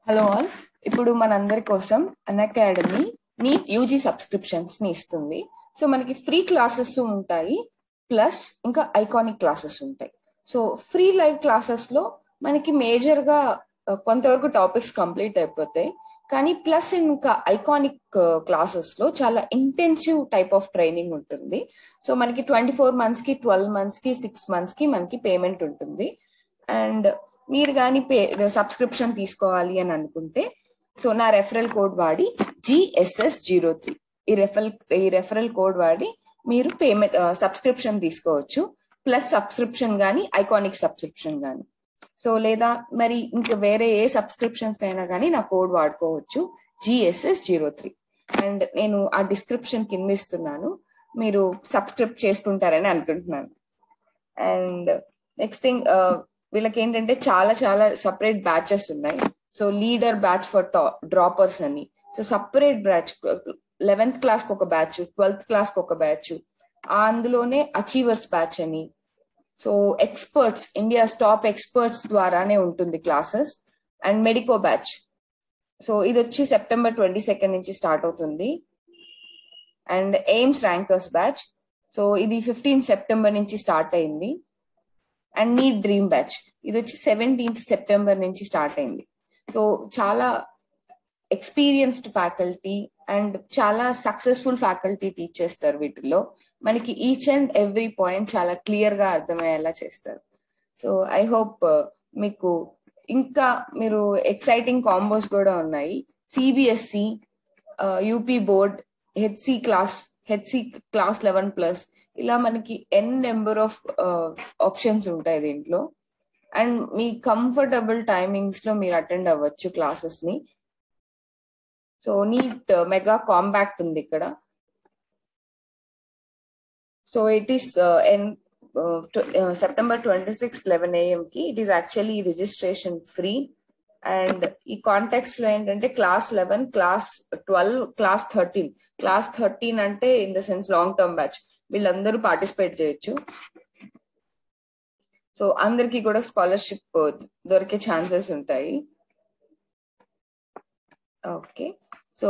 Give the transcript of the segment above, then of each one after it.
Hello all ఇప్పుడు మనందరి కోసం Unacademy NEET UG subscriptions ని ఇస్తుంది సో మనకి ఫ్రీ క్లాసెస్ ఉంటాయి ప్లస్ ఇంకా ఐకానిక్ క్లాసెస్ ఉంటాయి సో ఫ్రీ లైవ్ క్లాసెస్ లో మనకి మేజర్ గా ఆ, కొంతవరకు టాపిక్స్ కంప్లీట్ అయిపోతాయి కానీ ప్లస్ ఇంకా ఐకానిక్ క్లాసెస్ లో చాలా ఇంటెన్సివ్ టైప్ ఆఫ్ ట్రైనింగ్ ఉంటుంది సో మనకి ట్వంటీ ఫోర్ మంత్స్ కి ట్వెల్వ్ మంత్స్ కి సిక్స్ మంత్స్ కి మనకి పేమెంట్ ఉంటుంది అండ్ మీరు కానీ పే సబ్స్క్రిప్షన్ తీసుకోవాలి అని అనుకుంటే సో నా రెఫరల్ కోడ్ వాడి జిఎస్ఎస్ జీరో త్రీ ఈ రెఫరల్ ఈ రెఫరల్ కోడ్ వాడి మీరు పేమెంట్ సబ్స్క్రిప్షన్ తీసుకోవచ్చు ప్లస్ సబ్స్క్రిప్షన్ కానీ ఐకానిక్ సబ్స్క్రిప్షన్ కానీ సో లేదా మరి ఇంకా వేరే ఏ సబ్స్క్రిప్షన్స్ అయినా కానీ నా కోడ్ వాడుకోవచ్చు జిఎస్ఎస్ జీరో త్రీ అండ్ నేను ఆ డిస్క్రిప్షన్ కింద ఇస్తున్నాను మీరు సబ్స్క్రైబ్ చేసుకుంటారని అనుకుంటున్నాను అండ్ నెక్స్ట్ థింగ్ వీళ్ళకి ఏంటంటే చాలా చాలా సపరేట్ బ్యాచెస్ ఉన్నాయి so leader batch for droppers అని so separate batch eleventh class ఒక బ్యాచ్ ట్వెల్త్ క్లాస్ ఒక బ్యాచ్ అందులోనే అచీవర్స్ బ్యాచ్ అని so experts India top experts ద్వారానే ఉంటుంది classes and medico batch so ఇది వచ్చి సెప్టెంబర్ ట్వంటీ సెకండ్ నుంచి స్టార్ట్ అవుతుంది and AIIMS rankers batch so ఇది ఫిఫ్టీన్ సెప్టెంబర్ నుంచి స్టార్ట్ అయింది అండ్ నీట్ డ్రీమ్ బ్యాచ్ ఇది వచ్చి సెవెంటీన్త్ సెప్టెంబర్ నుంచి స్టార్ట్ అయింది సో చాలా ఎక్స్పీరియన్స్డ్ ఫ్యాకల్టీ అండ్ చాలా సక్సెస్ఫుల్ ఫ్యాకల్టీ టీచ్ చేస్తారు వీటిలో మనకి ఈచ్ అండ్ ఎవ్రీ పాయింట్ చాలా క్లియర్ గా అర్థమయ్యేలా చేస్తారు సో ఐ హోప్ మీకు ఇంకా మీరు ఎక్సైటింగ్ కాంబోస్ కూడా ఉన్నాయి CBSE UP board HC class HC class eleven plus ఇలా మనకి ఎన్ నెంబర్ ఆఫ్ ఆప్షన్స్ ఉంటాయి దీంట్లో అండ్ మీ కంఫర్టబుల్ టైమింగ్స్ లో మీరు అటెండ్ అవ్వచ్చు క్లాసెస్ ని సో నీట్ మెగా కాంపాక్ట్ ఉంది ఇక్కడ so it is on September twenty six eleven AM కి it is actually registration free and ఈ కాంటాక్ట్స్ లో ఏంటంటే class eleven class twelve class thirteen class thirteen అంటే in the sense long term batch వీళ్ళందరూ participate చేయొచ్చు so అందరికి కూడా scholarship దొరికే ఛాన్సెస్ ఉంటాయి okay so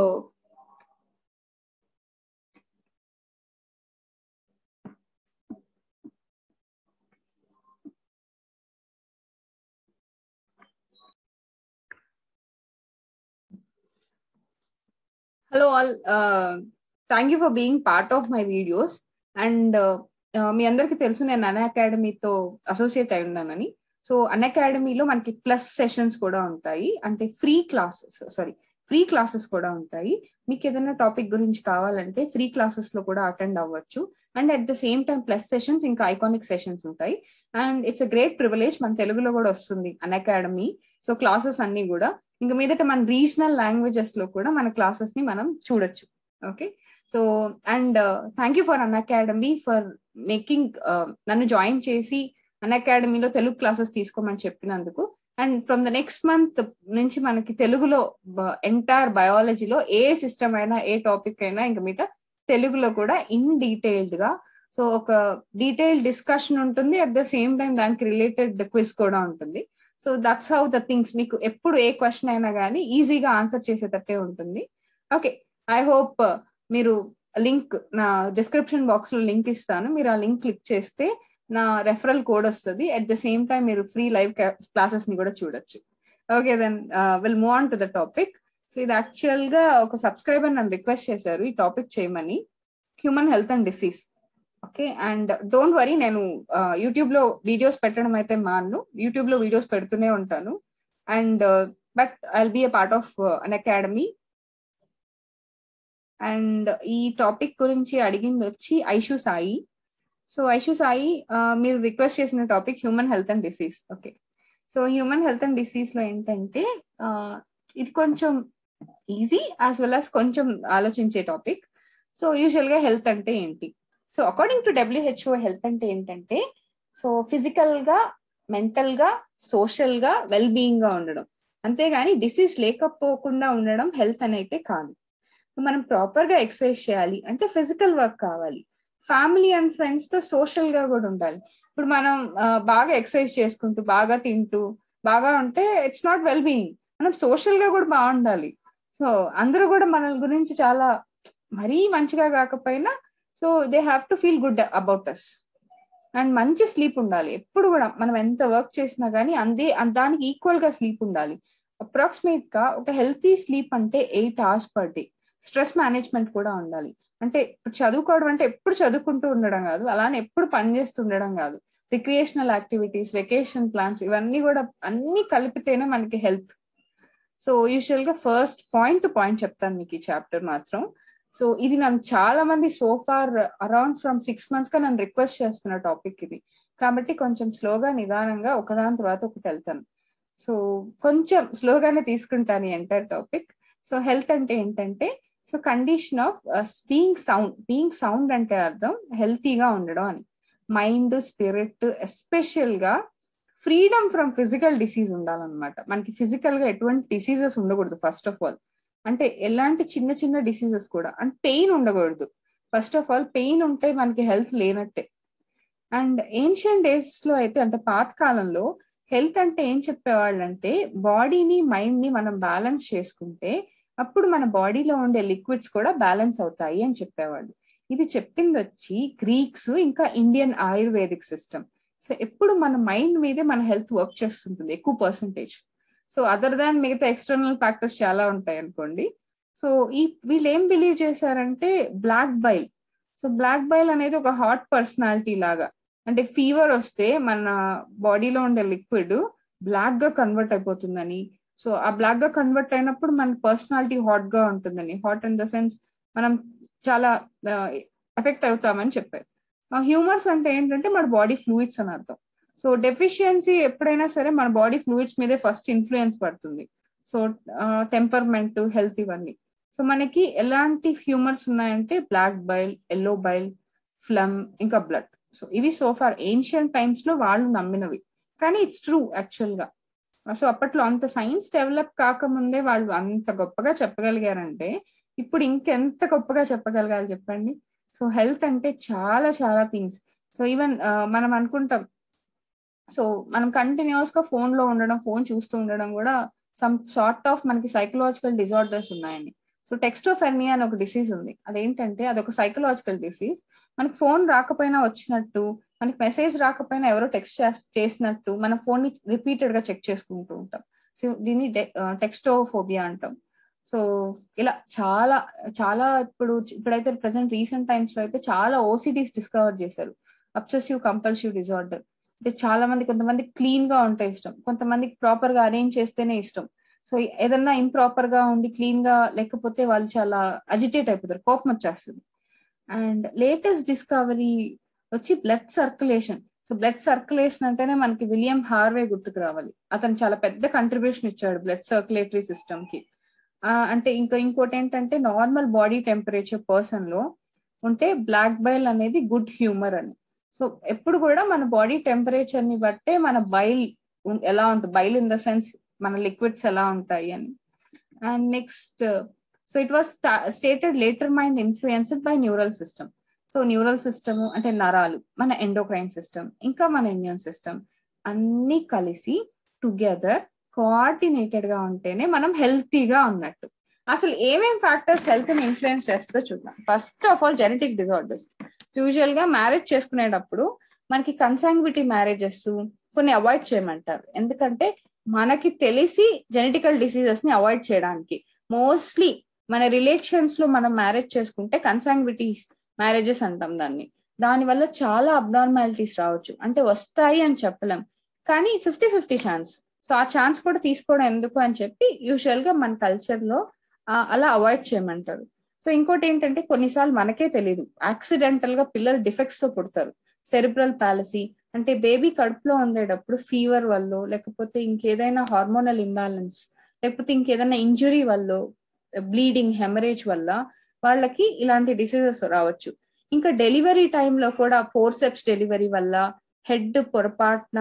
Hello all. Uh, thank you for being part of my videos. And మీ అందరికీ తెలుసు నేను అన్ అకాడమీతో అసోసియేట్ అయి ఉన్నానని సో అన్ అకాడమీలో మనకి ప్లస్ సెషన్స్ కూడా ఉంటాయి అంటే free classes sorry free classes కూడా ఉంటాయి మీకు ఏదైనా టాపిక్ గురించి కావాలంటే ఫ్రీ క్లాసెస్ లో కూడా అటెండ్ అవ్వచ్చు and at the same time plus sessions ఇంకా ఐకానిక్ సెషన్స్ ఉంటాయి and it's a great privilege మన తెలుగులో కూడా వస్తుంది అన్ అకాడమీ సో క్లాసెస్ అన్ని కూడా ఇంకా మీదట మన రీజనల్ లాంగ్వేజెస్ లో కూడా మన క్లాసెస్ ని మనం చూడొచ్చు okay so and thank you for Unacademy for making నన్ను జాయిన్ చేసి అన్ అకాడమీలో తెలుగు క్లాసెస్ తీసుకోమని చెప్పినందుకు and from the next month నుంచి మనకి తెలుగులో ఎంటైర్ బయాలజీలో ఏ సిస్టమ్ అయినా ఏ టాపిక్ అయినా ఇంకా మీద తెలుగులో కూడా ఇన్ డీటెయిల్డ్ గా సో ఒక డీటెయిల్ డిస్కషన్ ఉంటుంది అట్ ద సేమ్ టైం దానికి రిలేటెడ్ క్విజ్ కూడా ఉంటుంది so that's how the things మీకు ఎప్పుడు ఏ క్వశ్చన్ అయినా కానీ ఈజీగా ఆన్సర్ చేసేటట్టే ఉంటుంది ఓకే ఐ హోప్ మీరు లింక్ నా డిస్క్రిప్షన్ బాక్స్ లో లింక్ ఇస్తాను మీరు ఆ లింక్ క్లిక్ చేస్తే నా రెఫరల్ కోడ్ వస్తుంది అట్ ద సేమ్ టైం మీరు ఫ్రీ లైవ్ క్లాసెస్ ని కూడా చూడొచ్చు okay then will move on to the topic so ఇది యాక్చువల్ గా ఒక సబ్స్క్రైబర్ నన్ను రిక్వెస్ట్ చేశారు ఈ టాపిక్ చేయమని human health and disease okay and don't worry నేను యూట్యూబ్ లో వీడియోస్ పెట్టడం అయితే మాను యూట్యూబ్ లో వీడియోస్ పెడుతూనే ఉంటాను and but I be a part of Unacademy and ఈ టాపిక్ గురించి అడిగింది వచ్చి ఐషు సాయి సో ఐషు సాయి మీరు రిక్వెస్ట్ చేసిన topic human health and disease okay so human health and disease లో ఏంటంటే ఇది కొంచెం ఈజీ యాజ్ వెల్ యాజ్ కొంచెం ఆలోచించే టాపిక్ సో యూజువల్ గా హెల్త్ అంటే ఏంటి so according to WHO health అంటే ఏంటంటే సో ఫిజికల్ గా మెంటల్ గా సోషల్ గా వెల్ బీయింగ్ గా ఉండడం అంతేగాని డిసీజ్ లేకపోకుండా ఉండడం హెల్త్ అని అయితే కాదు మనం ప్రాపర్ గా ఎక్సర్సైజ్ చేయాలి అంటే ఫిజికల్ వర్క్ కావాలి ఫ్యామిలీ అండ్ ఫ్రెండ్స్ తో సోషల్ గా కూడా ఉండాలి ఇప్పుడు మనం బాగా ఎక్సర్సైజ్ చేసుకుంటూ బాగా తింటూ బాగా ఉంటే ఇట్స్ నాట్ వెల్ బీయింగ్ మనం సోషల్ గా కూడా బాగుండాలి సో అందరూ కూడా మన గురించి చాలా మరీ మంచిగా కాకపోయినా so they have to feel good about us and మంచి స్లీప్ ఉండాలి ఎప్పుడు కూడా మనం ఎంత వర్క్ చేసినా కానీ అందే దానికి ఈక్వల్ గా స్లీప్ ఉండాలి అప్రాక్సిమేట్ గా ఒక హెల్తీ స్లీప్ అంటే eight hours per day stress management కూడా ఉండాలి అంటే ఇప్పుడు చదువుకోవడం అంటే ఎప్పుడు చదువుకుంటూ ఉండడం కాదు అలానే ఎప్పుడు పని చేస్తూ ఉండడం కాదు రిక్రియేషనల్ యాక్టివిటీస్ వెకేషన్ ప్లాన్స్ ఇవన్నీ కూడా అన్ని కలిపితేనే మనకి హెల్త్ సో యూజువల్ గా ఫస్ట్ పాయింట్ టు పాయింట్ చెప్తాను మీకు ఈ చాప్టర్ మాత్రం సో ఇది నన్ను చాలా మంది so far around from six months గా నన్ను రిక్వెస్ట్ చేస్తున్న టాపిక్ ఇది కాబట్టి కొంచెం స్లోగా నిదానంగా ఒకదాని తర్వాత ఒకటి వెళ్తాను సో కొంచెం స్లోగానే తీసుకుంటాను ఎంటైర్ టాపిక్ సో హెల్త్ అంటే ఏంటంటే so condition of being sound being sound అంటే అర్థం హెల్తీగా ఉండడం అని మైండ్ స్పిరిట్ ఎస్పెషల్ గా ఫ్రీడమ్ ఫ్రమ్ ఫిజికల్ డిసీజ్ ఉండాలన్నమాట మనకి ఫిజికల్ గా ఎటువంటి డిసీజెస్ ఉండకూడదు ఫస్ట్ ఆఫ్ ఆల్ అంటే ఎలాంటి చిన్న చిన్న డిసీజెస్ కూడా అంటే పెయిన్ ఉండకూడదు ఫస్ట్ ఆఫ్ ఆల్ పెయిన్ ఉంటే మనకి హెల్త్ లేనట్టే అండ్ ఏన్షియన్ డేస్ లో అయితే అంటే పాత కాలంలో హెల్త్ అంటే ఏం చెప్పేవాళ్ళు అంటే బాడీని మైండ్ ని మనం బ్యాలెన్స్ చేసుకుంటే అప్పుడు మన బాడీలో ఉండే లిక్విడ్స్ కూడా బ్యాలెన్స్ అవుతాయి అని చెప్పేవాళ్ళు ఇది చెప్పింది వచ్చి గ్రీక్స్ ఇంకా ఇండియన్ ఆయుర్వేదిక్ సిస్టమ్ సో ఎప్పుడు మన మైండ్ మీదే మన హెల్త్ వర్క్ చేస్తుంటుంది ఎక్కువ పర్సంటేజ్ సో అదర్ దాన్ మిగతా ఎక్స్టర్నల్ ఫ్యాక్టర్స్ చాలా ఉంటాయి అనుకోండి సో ఈ వీళ్ళు ఏం బిలీవ్ చేశారంటే black bile so black bile అనేది ఒక హాట్ పర్సనాలిటీ లాగా అంటే ఫీవర్ వస్తే మన బాడీలో ఉండే లిక్విడ్ బ్లాక్ గా కన్వర్ట్ అయిపోతుందని సో ఆ బ్లాక్ గా కన్వర్ట్ అయినప్పుడు మన పర్సనాలిటీ హాట్ గా ఉంటుందని హాట్ ఇన్ ద సెన్స్ మనం చాలా ఎఫెక్ట్ అవుతామని చెప్పారు హ్యూమర్స్ అంటే ఏంటంటే మన బాడీ ఫ్లూయిడ్స్ అని అర్థం సో డెఫిషియన్సీ ఎప్పుడైనా సరే మన బాడీ ఫ్లూయిడ్స్ మీదే ఫస్ట్ ఇన్ఫ్లుయెన్స్ పడుతుంది సో టెంపర్మెంట్ హెల్త్ ఇవన్నీ సో మనకి ఎలాంటి హ్యూమర్స్ ఉన్నాయంటే black bile yellow bile phlegm ఇంకా బ్లడ్ సో ఇవి సోఫార్ ఏన్షియన్ టైమ్స్ లో వాళ్ళు నమ్మినవి కానీ ఇట్స్ ట్రూ యాక్చువల్ గా సో అప్పట్లో అంత సైన్స్ డెవలప్ కాకముందే వాళ్ళు అంత గొప్పగా చెప్పగలిగారంటే ఇప్పుడు ఇంకెంత గొప్పగా చెప్పగలగాలి చెప్పండి సో హెల్త్ అంటే చాలా చాలా థింగ్స్ సో ఈవెన్ మనం అనుకుంటాం సో మనం కంటిన్యూస్ గా ఫోన్ లో ఉండడం ఫోన్ చూస్తూ ఉండడం కూడా సమ్ సార్ట్ ఆఫ్ మనకి సైకలాజికల్ డిజార్డర్స్ ఉన్నాయండి సో టెక్స్టోఫెర్నియా అని ఒక డిసీజ్ ఉంది అదేంటంటే అదొక సైకలాజికల్ డిసీజ్ మనకి ఫోన్ రాకపోయినా వచ్చినట్టు మనకి మెసేజ్ రాకపోయినా ఎవరో టెక్స్ట్ చేసినట్టు మన ఫోన్ ని రిపీటెడ్ గా చెక్ చేసుకుంటూ ఉంటాం సో దీన్ని టెక్స్టోఫోబియా అంటాం సో ఇలా చాలా చాలా ఇప్పుడు ఇప్పుడైతే ప్రజెంట్ రీసెంట్ టైమ్స్ లో అయితే చాలా ఓసిడీస్ డిస్కవర్ చేశారు అబ్సెసివ్ కంపల్సివ్ డిజార్డర్ అంటే చాలా మంది కొంతమంది క్లీన్ గా ఉంటే ఇష్టం కొంతమందికి ప్రాపర్ గా అరేంజ్ చేస్తేనే ఇష్టం సో ఏదన్నా ఇంప్రాపర్ గా ఉండి క్లీన్ గా లేకపోతే వాళ్ళు చాలా అజిటేట్ అయిపోతారు కోపం వచ్చేస్తుంది అండ్ లేటెస్ట్ డిస్కవరీ వచ్చి blood circulation so blood circulation అంటేనే మనకి విలియం హార్వే గుర్తుకు రావాలి అతను చాలా పెద్ద కంట్రిబ్యూషన్ ఇచ్చాడు బ్లడ్ సర్క్యులేటరీ సిస్టమ్ కి అంటే ఇంకా ఇంకోటి ఏంటంటే నార్మల్ బాడీ టెంపరేచర్ పర్సన్ లో ఉంటే బ్లాక్ బైల్ అనేది గుడ్ హ్యూమర్ అని సో ఎప్పుడు కూడా మన బాడీ టెంపరేచర్ ని బట్టే మన బైల్ ఎలా ఉంటుంది బైల్ ఇన్ ద సెన్స్ మన లిక్విడ్స్ ఎలా ఉంటాయి అని and next so it was stated later mind influenced by neural system so neural system అంటే నరాలు మన ఎండోక్రైన్ సిస్టమ్ ఇంకా మన ఇమ్యూన్ సిస్టమ్ అన్ని కలిసి టుగెదర్ కోఆర్డినేటెడ్ గా ఉంటేనే మనం హెల్తీగా ఉన్నట్టు అసలు ఏమేం ఫ్యాక్టర్స్ హెల్త్ ని ఇన్ఫ్లుయెన్స్ చేస్తుందో చూద్దాం first of all genetic disorders usual గా మ్యారేజ్ చేసుకునేటప్పుడు మనకి కన్సాంగ్విటీ మ్యారేజెస్ కొన్ని అవాయిడ్ చేయమంటారు ఎందుకంటే మనకి తెలిసి జెనెటికల్ డిసీజెస్ ని అవాయిడ్ చేయడానికి మోస్ట్లీ మన రిలేషన్స్ లో మనం మ్యారేజ్ చేసుకుంటే కన్సాంగ్విటీ మ్యారేజెస్ అంటాం దాన్ని దాని వల్ల చాలా అబ్నార్మాలిటీస్ రావచ్చు అంటే వస్తాయి అని చెప్పలేం కానీ ఫిఫ్టీ ఫిఫ్టీ ఛాన్స్ సో ఆ ఛాన్స్ కూడా తీసుకోవడం ఎందుకు అని చెప్పి యూజువల్ గా మన కల్చర్ లో అలా అవాయిడ్ చేయమంటారు సో ఇంకోటి ఏంటంటే కొన్నిసార్లు మనకే తెలియదు యాక్సిడెంటల్ గా పిల్లలు డిఫెక్ట్స్ తో పుడతారు సెరిబ్రల్ పాలసీ అంటే బేబీ కడుపులో ఉండేటప్పుడు ఫీవర్ వల్ల లేకపోతే ఇంకేదైనా హార్మోనల్ ఇంబ్యాలెన్స్ లేకపోతే ఇంకేదైనా ఇంజురీ వల్ల బ్లీడింగ్ హెమరేజ్ వల్ల వాళ్ళకి ఇలాంటి డిసీజెస్ రావచ్చు ఇంకా డెలివరీ టైంలో కూడా ఫోర్సెప్స్ డెలివరీ వల్ల హెడ్ పొరపాటున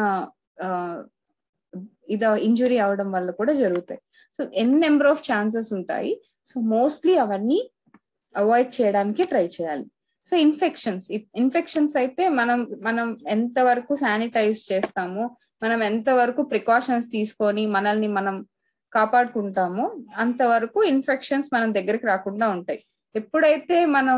ఇద ఇంజురీ అవడం వల్ల కూడా జరుగుతాయి so N number of chances ఉంటాయి సో మోస్ట్లీ అవన్నీ అవాయిడ్ చేయడానికి ట్రై చేయాలి సో ఇన్ఫెక్షన్స్ ఇన్ఫెక్షన్స్ అయితే మనం మనం ఎంత వరకు శానిటైజ్ చేస్తామో మనం ఎంత వరకు ప్రికాషన్స్ తీసుకొని మనల్ని మనం కాపాడుకుంటామో అంతవరకు ఇన్ఫెక్షన్స్ మనం దగ్గరికి రాకుండా ఉంటాయి ఎప్పుడైతే మనం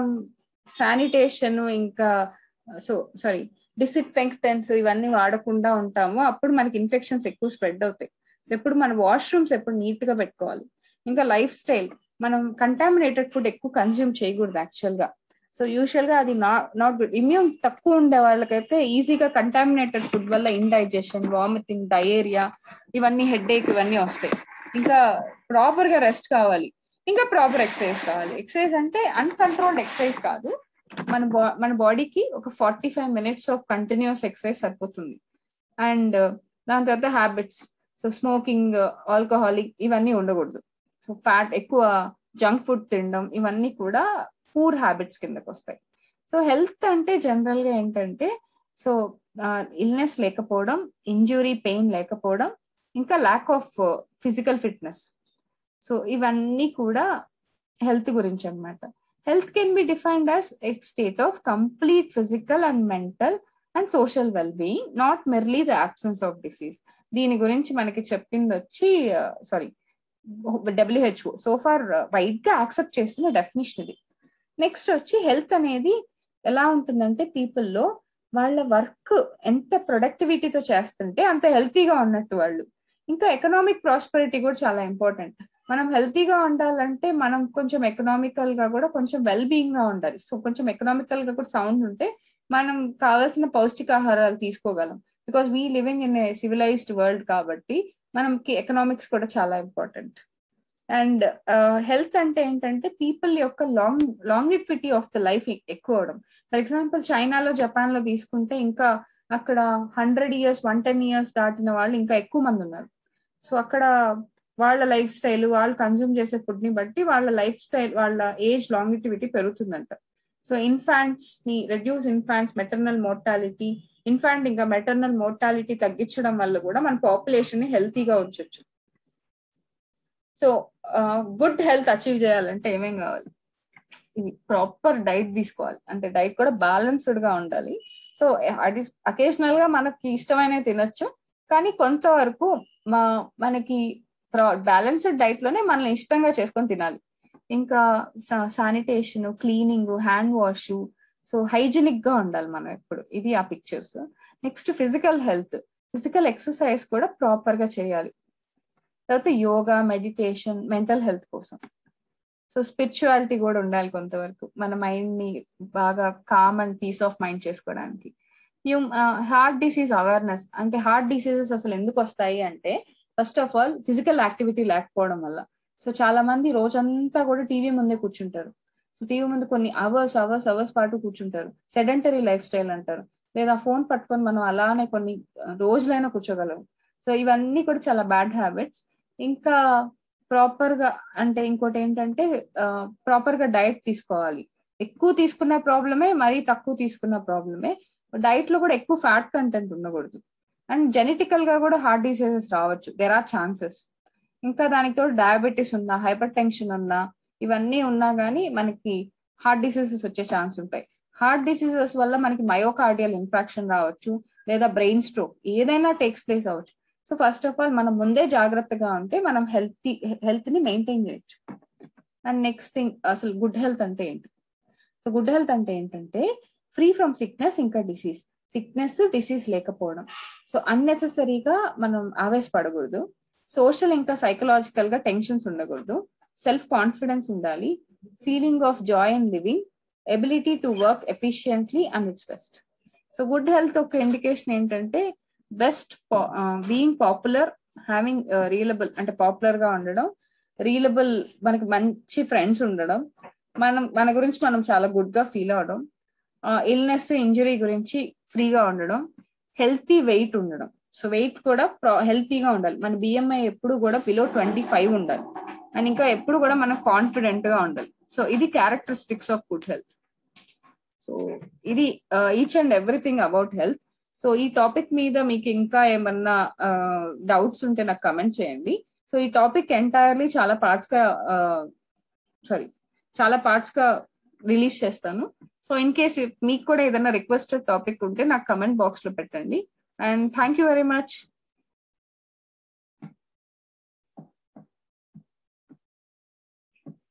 శానిటేషన్ ఇంకా సో సారీ డిసిన్ఫెక్టెంట్స్ ఇవన్నీ వాడకుండా ఉంటామో అప్పుడు మనకి ఇన్ఫెక్షన్స్ ఎక్కువ స్ప్రెడ్ అవుతాయి సో ఎప్పుడు మన వాష్రూమ్స్ ఎప్పుడు నీట్ గా పెట్టుకోవాలి ఇంకా లైఫ్ స్టైల్ మనం కంటామినేటెడ్ ఫుడ్ ఎక్కువ కన్జ్యూమ్ చేయకూడదు యాక్చువల్ గా సో యూజువల్ గా అది నాట్ నాట్ గుడ్ ఇమ్యూన్ తక్కువ ఉండే వాళ్ళకైతే ఈజీగా కంటామినేటెడ్ ఫుడ్ వల్ల ఇండైజెషన్ వామిటింగ్ డయేరియా ఇవన్నీ హెడ్ ఏక్ ఇవన్నీ వస్తాయి ఇంకా ప్రాపర్ గా రెస్ట్ కావాలి ఇంకా ప్రాపర్ ఎక్సర్సైజ్ కావాలి ఎక్సర్సైజ్ అంటే అన్కంట్రోల్డ్ ఎక్సర్సైజ్ కాదు మన బా మన బాడీకి ఒక forty five minutes of continuous exercise సరిపోతుంది అండ్ దాని తర్వాత హ్యాబిట్స్ సో స్మోకింగ్ ఆల్కహాలిక్ ఇవన్నీ ఉండకూడదు సో ఫ్యాట్ ఎక్కువ జంక్ ఫుడ్ తినడం ఇవన్నీ కూడా పూర్ హ్యాబిట్స్ కిందకి వస్తాయి సో హెల్త్ అంటే జనరల్ గా ఏంటంటే సో ఇల్నెస్ లేకపోవడం ఇంజురీ పెయిన్ లేకపోవడం ఇంకా lack of physical fitness so ఇవన్నీ కూడా హెల్త్ గురించి అనమాట health can be defined as a state of complete physical and mental and social well being not merely the absence of disease దీని గురించి మనకి చెప్పింది వచ్చి sorry WHO so far wide గా యాక్సెప్ట్ చేస్తున్న డెఫినేషన్ ఇది నెక్స్ట్ వచ్చి హెల్త్ అనేది ఎలా ఉంటుందంటే పీపుల్లో వాళ్ళ వర్క్ ఎంత ప్రొడక్టివిటీతో చేస్తుంటే అంత హెల్తీగా ఉన్నట్టు వాళ్ళు ఇంకా ఎకనామిక్ ప్రాస్పరిటీ కూడా చాలా ఇంపార్టెంట్ మనం హెల్తీగా ఉండాలంటే మనం కొంచెం ఎకనామికల్ గా కూడా కొంచెం వెల్ బీయింగ్ గా ఉండాలి సో కొంచెం ఎకనామికల్ గా కూడా సౌండ్ ఉంటే మనం కావాల్సిన పౌష్టికాహారాలు తీసుకోగలం because we living in a civilised world కాబట్టి మనకి ఎకనామిక్స్ కూడా చాలా ఇంపార్టెంట్ అండ్ హెల్త్ అంటే ఏంటంటే పీపుల్ యొక్క long longevity of the life ఎక్కువ అవడం ఫర్ ఎగ్జాంపుల్ చైనాలో జపాన్ లో తీసుకుంటే ఇంకా అక్కడ hundred years one ten years దాటిన వాళ్ళు ఇంకా ఎక్కువ మంది ఉన్నారు సో అక్కడ వాళ్ళ లైఫ్ స్టైల్ వాళ్ళు కన్జ్యూమ్ చేసే ఫుడ్ ని బట్టి వాళ్ళ లైఫ్ స్టైల్ వాళ్ళ ఏజ్ లాంగిటివిటీ పెరుగుతుందంట సో ఇన్ఫాంట్స్ ని reduce infants maternal mortality infant ఇంకా మెటర్నల్ మోర్టాలిటీ తగ్గించడం వల్ల కూడా మన పాపులేషన్ ని హెల్తీగా ఉంచవచ్చు సో గుడ్ హెల్త్ అచీవ్ చేయాలంటే ఏమేం కావాలి ఇది ప్రాపర్ డైట్ తీసుకోవాలి అంటే డైట్ కూడా బ్యాలెన్స్డ్ గా ఉండాలి సో అది అకేషనల్ గా మనకి ఇష్టమైన తినొచ్చు కానీ కొంతవరకు మా మనకి బ్యాలెన్స్డ్ డైట్ లోనే మనల్ని ఇష్టంగా చేసుకొని తినాలి ఇంకా sanitation cleaning hand wash so hygienic గా ఉండాలి మనం ఎప్పుడు ఇది ఆ pictures next physical health physical exercise కూడా ప్రాపర్ గా చేయాలి తర్వాత యోగా మెడిటేషన్ మెంటల్ హెల్త్ కోసం సో స్పిరిచువాలిటీ కూడా ఉండాలి కొంతవరకు మన మైండ్ ని బాగా calm and peace of mind చేసుకోవడానికి హార్ట్ డిసీజ్ అవేర్నెస్ అంటే హార్ట్ డిసీజెస్ అసలు ఎందుకు వస్తాయి అంటే first of all physical activity లేకపోవడం వల్ల సో చాలా మంది రోజంతా కూడా టీవీ ముందే కూర్చుంటారు సో టీవీ ముందు కొన్ని అవర్స్ అవర్స్ అవర్స్ పాటు కూర్చుంటారు సెడెంటరీ లైఫ్ స్టైల్ అంటారు లేదా ఫోన్ పట్టుకొని మనం అలానే కొన్ని రోజులైనా కూర్చోగలం సో ఇవన్నీ కూడా చాలా బ్యాడ్ హ్యాబిట్స్ ఇంకా ప్రాపర్ గా అంటే ఇంకోటి ఏంటంటే ప్రాపర్ గా డైట్ తీసుకోవాలి ఎక్కువ తీసుకున్న ప్రాబ్లమే మరీ తక్కువ తీసుకున్న ప్రాబ్లమే డైట్ లో కూడా ఎక్కువ ఫ్యాట్ కంటెంట్ ఉండకూడదు అండ్ జెనెటికల్ గా కూడా హార్ట్ డిసీజెస్ రావచ్చు దెర్ ఆర్ ఛాన్సెస్ ఇంకా దానికి తోడు డయాబెటీస్ ఉన్నా హైపర్ టెన్షన్ ఉన్నా ఇవన్నీ ఉన్నా గానీ మనకి హార్ట్ డిసీజెస్ వచ్చే ఛాన్స్ ఉంటాయి హార్ట్ డిసీజెస్ వల్ల మనకి మయోకార్డియల్ ఇన్ఫెక్షన్ రావచ్చు లేదా బ్రెయిన్ స్ట్రోక్ ఏదైనా టేక్స్ ప్లేస్ అవ్వచ్చు సో ఫస్ట్ ఆఫ్ ఆల్ మనం ముందే జాగ్రత్తగా ఉంటే మనం హెల్తీ హెల్త్ ని మెయింటైన్ చేయొచ్చు అండ్ నెక్స్ట్ థింగ్ అసలు గుడ్ హెల్త్ అంటే ఏంటి సో గుడ్ హెల్త్ అంటే ఏంటంటే ఫ్రీ ఫ్రమ్ సిక్నెస్ ఇంకా డిసీజ్ సిక్నెస్ డిసీజ్ లేకపోవడం సో అన్నెసెసరీగా మనం ఆవేశపడకూడదు సోషల్ ఇంకా సైకలాజికల్ గా టెన్షన్స్ ఉండకూడదు సెల్ఫ్ కాన్ఫిడెన్స్ ఉండాలి feeling of joy and living ability to work efficiently and it's best so good health ఒక ఇండికేషన్ ఏంటంటే best being popular having reliable అంటే పాపులర్ గా ఉండడం రియలబుల్ మనకి మంచి ఫ్రెండ్స్ ఉండడం మనం మన గురించి మనం చాలా గుడ్ గా ఫీల్ అవడం ఇల్నెస్ ఇంజరీ గురించి ఫ్రీగా ఉండడం హెల్తీ వెయిట్ ఉండడం సో వెయిట్ కూడా హెల్తీగా ఉండాలి మన బిఎంఐ ఎప్పుడు కూడా బిలో ట్వంటీ ఫైవ్ ఉండాలి అండ్ ఇంకా ఎప్పుడు కూడా మనం కాన్ఫిడెంట్ గా ఉండాలి సో ఇది characteristics of good health so ఇది each and everything about health so ఈ టాపిక్ మీద మీకు ఇంకా ఏమన్నా డౌట్స్ ఉంటే నాకు కమెంట్ చేయండి సో ఈ టాపిక్ ఎంటైర్లీ చాలా పార్ట్స్ గా సారీ చాలా పార్ట్స్ గా రిలీజ్ చేస్తాను సో ఇన్ కేస్ మీకు కూడా ఏదైనా రిక్వెస్టెడ్ టాపిక్ ఉంటే నాకు కమెంట్ బాక్స్ లో పెట్టండి and thank you very much